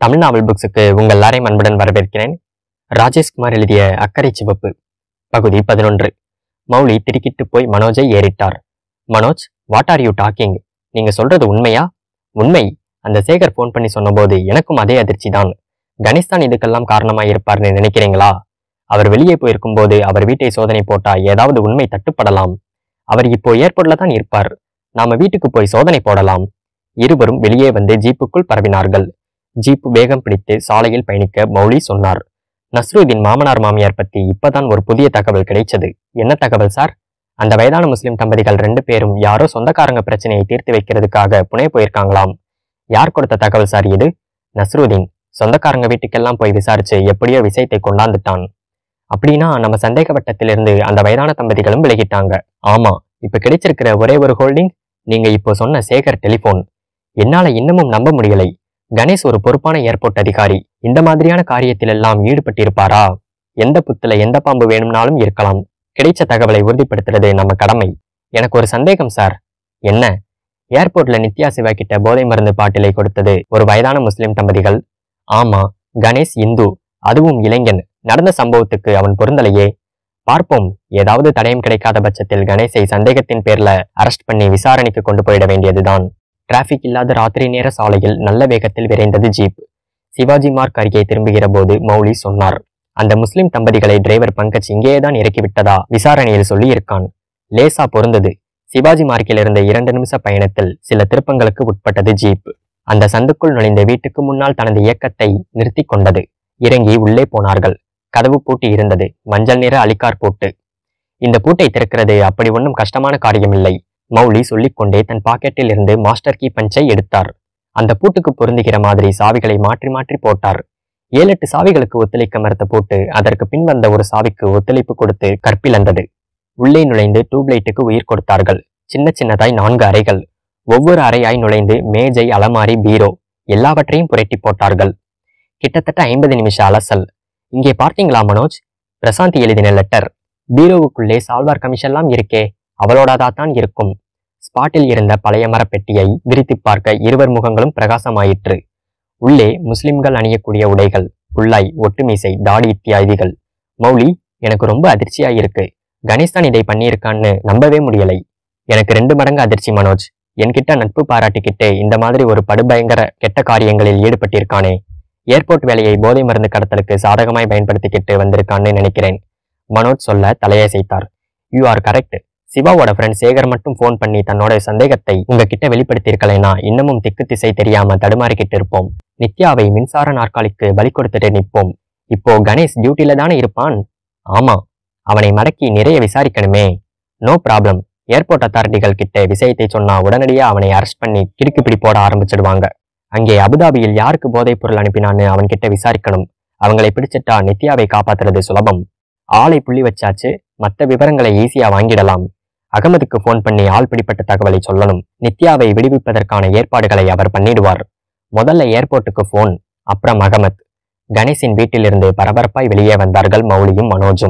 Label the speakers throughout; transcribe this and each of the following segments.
Speaker 1: தமிழ் நாவல் புக்ஸுக்கு உங்கள் எல்லாரையும் அன்புடன் வரவேற்கிறேன் ராஜேஷ்குமார் எழுதிய அக்கறை சிவப்பு பகுதி பதினொன்று மௌலி திடுக்கிட்டு போய் மனோஜை ஏறிட்டார் Manoj what are you talking நீங்க சொல்றது உண்மையா உண்மை அந்த சேகர் ஃபோன் பண்ணி சொன்னபோது எனக்கும் அதே அதிர்ச்சி தான் கணேஷ் தான் இதுக்கெல்லாம் காரணமா இருப்பார்னு நினைக்கிறீங்களா அவர் வெளியே போயிருக்கும்போது அவர் வீட்டை சோதனை போட்டா ஏதாவது உண்மை தட்டுப்படலாம் அவர் இப்போ ஏர்போர்ட்ல தான் இருப்பார் நாம வீட்டுக்கு போய் சோதனை போடலாம் இருவரும் வெளியே வந்து ஜீப்புக்குள் பரவினார்கள் ஜீப் வேகம் பிடித்து சாலையில் பயணிக்க மௌலி சொன்னார் நஸ்ருதீன் மாமனார் மாமியார் பத்தி இப்பதான் ஒரு புதிய தகவல் கிடைச்சது என்ன தகவல் சார் அந்த வயதான முஸ்லிம் தம்பதிகள் ரெண்டு பேரும் யாரோ சொந்தக்காரங்க பிரச்சனையை தீர்த்து வைக்கிறதுக்காக புனே போயிருக்காங்களாம் யார் கொடுத்த தகவல் சார் இது நஸ்ருதீன் சொந்தக்காரங்க வீட்டுக்கெல்லாம் போய் விசாரிச்சு எப்படியோ விஷயத்தை கொண்டாந்துட்டான் அப்படின்னா நம்ம சந்தேக வட்டத்திலிருந்து அந்த வயதான தம்பதிகளும் விலகிட்டாங்க ஆமா இப்ப கிடைச்சிருக்கிற ஒரே ஒரு ஹோல்டிங் நீங்க இப்போ சொன்ன சேகர் டெலிபோன் என்னால இன்னமும் நம்ப முடியலை கணேஷ் ஒரு பொறுப்பான ஏர்போர்ட் அதிகாரி இந்த மாதிரியான காரியத்திலெல்லாம் ஈடுபட்டிருப்பாரா எந்த புத்துல எந்த பாம்பு வேணும்னாலும் இருக்கலாம் கிடைச்ச தகவலை உறுதிப்படுத்துறது நம்ம கடமை எனக்கு ஒரு சந்தேகம் சார் என்ன ஏர்போர்ட்ல நித்யா சிவா கிட்ட போதை மருந்து பாட்டிலை கொடுத்தது ஒரு வயதான முஸ்லிம் தம்பதிகள் ஆமா கணேஷ் இந்து அதுவும் இளைஞன் நடந்த சம்பவத்துக்கு அவன் பொருந்தலையே பார்ப்போம் ஏதாவது தடயம் கிடைக்காத பட்சத்தில் கணேஷை சந்தேகத்தின் பேர்ல அரெஸ்ட் பண்ணி விசாரணைக்கு கொண்டு போயிட வேண்டியதுதான் டிராபிக் இல்லாத ராத்திரி நேர சாலையில் நல்ல வேகத்தில் விரைந்தது ஜீப் சிவாஜி மார்க் அருகே திரும்புகிற போது மௌலி சொன்னார் அந்த முஸ்லிம் தம்பதிகளை டிரைவர் பங்கஜ் இங்கேயேதான் இறக்கிவிட்டதா விசாரணையில் சொல்லி இருக்கான் லேசா பொருந்தது சிவாஜி மார்க்கில் இருந்த இரண்டு நிமிஷ பயணத்தில் சில திருப்பங்களுக்கு உட்பட்டது ஜீப் அந்த சந்துக்குள் நுழைந்த வீட்டுக்கு முன்னால் தனது இயக்கத்தை நிறுத்தி கொண்டது இறங்கி உள்ளே போனார்கள் கதவு பூட்டி இருந்தது மஞ்சள் நிற அலிக்கார் பூட்டு இந்த பூட்டை திறக்கிறது அப்படி ஒன்றும் கஷ்டமான காரியமில்லை மௌலி சொல்லிக்கொண்டே தன் பாக்கெட்டில் இருந்து மாஸ்டர் கீ பஞ்சை எடுத்தார் அந்த பூட்டுக்கு பொருந்துகிற மாதிரி சாவிகளை மாற்றி மாற்றி போட்டார் ஏழு எட்டு சாவிகளுக்கு ஒத்துழைக்க மறுத்த பூட்டு அதற்கு பின் வந்த ஒரு சாவிக்கு ஒத்துழைப்பு கொடுத்து கற்பிழந்தது உள்ளே நுழைந்து டியூப்லைட்டுக்கு உயிர் கொடுத்தார்கள் சின்ன சின்னதாய் நான்கு அறைகள் ஒவ்வொரு அறையாய் நுழைந்து மேஜை அலமாரி பீரோ எல்லாவற்றையும் புரட்டி போட்டார்கள் கிட்டத்தட்ட ஐம்பது நிமிஷ அலசல் இங்கே பார்த்தீங்களா மனோஜ் பிரசாந்தி எழுதின லெட்டர் பீரோவுக்குள்ளே சால்வார் கமிஷன்லாம் இருக்கே அவளோடதா தான் இருக்கும் ஸ்பாட்டில் இருந்த பழைய மரப் பெட்டியை விரித்து பார்க்க இருவர் முகங்களும் பிரகாசமாயிற்று உள்ளே முஸ்லிம்கள் அணியக்கூடிய உடைகள் புல்லாய் ஒட்டுமீசை தாடி இத்தியாதிகள் மௌலி எனக்கு ரொம்ப அதிர்ச்சியா இருக்கு கணேஷ் தான் இதை பண்ணியிருக்கான்னு நம்பவே முடியலை எனக்கு ரெண்டு மடங்கு அதிர்ச்சி மனோஜ் என்கிட்ட நட்பு பாராட்டிக்கிட்டே இந்த மாதிரி ஒரு படுபயங்கர கெட்ட காரியங்களில் ஈடுபட்டிருக்கானே ஏர்போர்ட் வேலையை போதை மருந்து கடத்தலுக்கு சாதகமாய் பயன்படுத்திக்கிட்டு வந்திருக்கான்னு நினைக்கிறேன் மனோஜ் சொல்ல தலையசைத்தார் யூ ஆர் கரெக்ட் சிவாவோட ஃப்ரெண்ட் சேகர் மட்டும் ஃபோன் பண்ணி தன்னோட சந்தேகத்தை உங்ககிட்ட வெளிப்படுத்தியிருக்கலைனா இன்னமும் திக்கு திசை தெரியாம தடுமாறிக்கிட்டு இருப்போம் நித்யாவை மின்சார நாற்காலிக்கு பலி கொடுத்துட்டு நிற்போம் இப்போ கணேஷ் டியூட்டில தானே இருப்பான் ஆமா அவனை மடக்கி நிறைய விசாரிக்கணுமே நோ ப்ராப்ளம் ஏர்போர்ட் அத்தாரிட்டிகள் கிட்ட விஷயத்தை சொன்னா உடனடியா அவனை அரெஸ்ட் பண்ணி கிடுக்குப்பிடி போட ஆரம்பிச்சிடுவாங்க அங்கே அபுதாபியில் யாருக்கு போதைப் பொருள் அனுப்பினான்னு அவன்கிட்ட விசாரிக்கணும் அவங்களை பிடிச்சிட்டா நித்யாவை காப்பாத்துறது சுலபம் ஆளை புள்ளி வச்சாச்சு மற்ற விவரங்களை ஈஸியா வாங்கிடலாம் அகமதுக்கு ஃபோன் பண்ணி ஆள் பிடிப்பட்ட தகவலை சொல்லணும் நித்யாவை விடுவிப்பதற்கான ஏற்பாடுகளை அவர் பண்ணிடுவார் முதல்ல ஏர்போர்ட்டுக்கு ஃபோன் அப்புறம் அகமத் கணேஷின் வீட்டிலிருந்து பரபரப்பாய் வெளியே வந்தார்கள் மௌலியும் மனோஜும்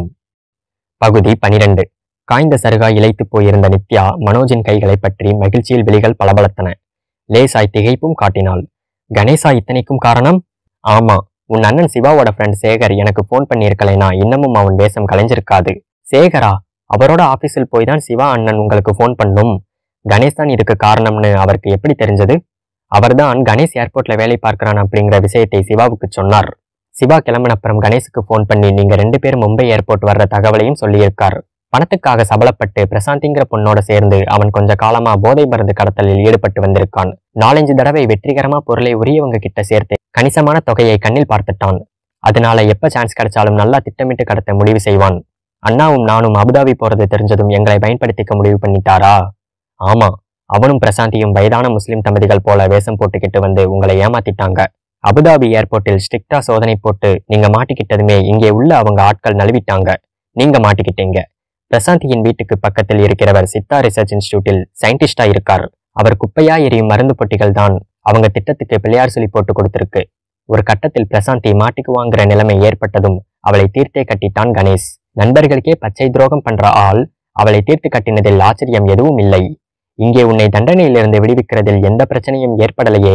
Speaker 1: பகுதி பனிரெண்டு காய்ந்த சருகாய் இழைத்து போயிருந்த நித்யா மனோஜின் கைகளை பற்றி மகிழ்ச்சியில் விழிகள் பளபளத்தன லேசாய் திகைப்பும் காட்டினாள் கணேசா இத்தனைக்கும் காரணம் ஆமா உன் அண்ணன் சிவாவோட ஃப்ரெண்ட் சேகர் எனக்கு ஃபோன் பண்ணியிருக்கலைனா இன்னமும் அவன் வேஷம் கலைஞ்சிருக்காது சேகரா அவரோட ஆபீஸில் போய் தான் சிவா அண்ணன் உங்களுக்கு ஃபோன் பண்ணும் கணேஷ் தான் இதுக்கு காரணம்னு அவருக்கு எப்படி தெரிஞ்சது அவர்தான் கணேஷ் ஏர்போர்ட்ல வேலை பார்க்கறான் அப்படிங்கிற விஷயத்தை சிவாவுக்கு சொன்னார் சிவா கிளம்பின அப்புறம் கணேஷுக்கு ஃபோன் பண்ணி நீங்க ரெண்டு பேரும் மும்பை ஏர்போர்ட் வர்ற தகவலையும் சொல்லியிருக்கார் பணத்துக்காக சபலப்பட்டு பிரசாந்திங்கிற பொண்ணோட சேர்ந்து அவன் கொஞ்ச காலமா போதை மருந்து கடத்தலில் ஈடுபட்டு வந்திருக்கான் நாலஞ்சு தடவை வெற்றிகரமா பொருளை உரியவங்க கிட்ட சேர்த்து கணிசமான தொகையை கண்ணில் பார்த்துட்டான் அதனால எப்ப சான்ஸ் கிடைச்சாலும் நல்லா திட்டமிட்டு கடத்த முடிவு செய்வான் அண்ணாவும் நானும் அபுதாபி போறது தெரிஞ்சதும் எங்களை பயன்படுத்திக்க முடிவு பண்ணிட்டாரா ஆமா அவனும் பிரசாந்தியும் வயதான முஸ்லிம் தம்பதிகள் போல வேஷம் போட்டுக்கிட்டு வந்து உங்களை ஏமாத்திட்டாங்க அபுதாபி ஏர்போர்ட்டில் ஸ்ட்ரிக்டா சோதனை போட்டு நீங்க மாட்டிக்கிட்டதுமே இங்கே உள்ள அவங்க ஆட்கள் நழுவிட்டாங்க நீங்க மாட்டிக்கிட்டீங்க பிரசாந்தியின் வீட்டுக்கு பக்கத்தில் இருக்கிறவர் சித்தா ரிசர்ச் இன்ஸ்டிடியூட்டில் சயின்டிஸ்டா இருக்கார் அவர் குப்பையா எரியும் மருந்து பொட்டிகள் தான் அவங்க திட்டத்துக்கு பிள்ளையார் சொல்லி போட்டு கொடுத்திருக்கு ஒரு கட்டத்தில் பிரசாந்தி மாட்டிக்குவாங்கிற நிலைமை ஏற்பட்டதும் அவளை தீர்த்தே கட்டிட்டான் கணேஷ் நண்பர்களுக்கே பச்சை துரோகம் பண்ற ஆள் அவளை தீர்த்து கட்டினதில் ஆச்சரியம் எதுவும் இல்லை இங்கே உன்னை தண்டனையிலிருந்து விடுவிக்கிறதில் எந்த பிரச்சனையும் ஏற்படலையே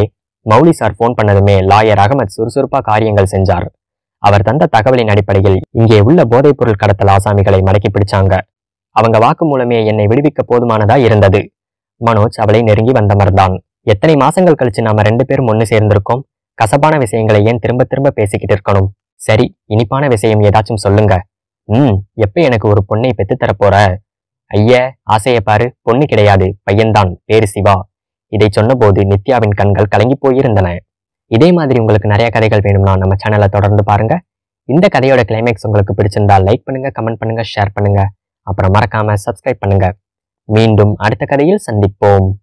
Speaker 1: மௌலி சார் ஃபோன் பண்ணதுமே லாயர் அகமத் சுறுசுறுப்பா காரியங்கள் செஞ்சார் அவர் தந்த தகவலின் அடிப்படையில் இங்கே உள்ள போதைப்பொருள் கடத்தல் ஆசாமிகளை மடக்கி பிடிச்சாங்க அவங்க வாக்கு மூலமே என்னை விடுவிக்க போதுமானதா இருந்தது மனோஜ் அவளை நெருங்கி வந்தமர்ந்தான் எத்தனை மாசங்கள் கழிச்சு நாம ரெண்டு பேரும் ஒண்ணு சேர்ந்திருக்கோம் கசப்பான விஷயங்களை ஏன் திரும்ப திரும்ப பேசிக்கிட்டு இருக்கணும் சரி இனிப்பான விஷயம் ஏதாச்சும் சொல்லுங்க ம் எப்ப எனக்கு ஒரு பொண்ணை பெத்து தரப் போற ஐய ஆசைய பாரு பொண்ணு கிடையாது பையன்தான் பேரு சிவா இதை சொன்னபோது நித்யாவின் கண்கள் கலங்கி போயிருந்தன இதே மாதிரி உங்களுக்கு நிறைய கதைகள் வேணும்னா நம்ம சேனலை தொடர்ந்து பாருங்க இந்த கதையோட கிளைமேக்ஸ் உங்களுக்கு பிடிச்சிருந்தா லைக் பண்ணுங்க கமெண்ட் பண்ணுங்க ஷேர் பண்ணுங்க அப்புறம் மறக்காம சப்ஸ்கிரைப் பண்ணுங்க மீண்டும் அடுத்த கதையில் சந்திப்போம்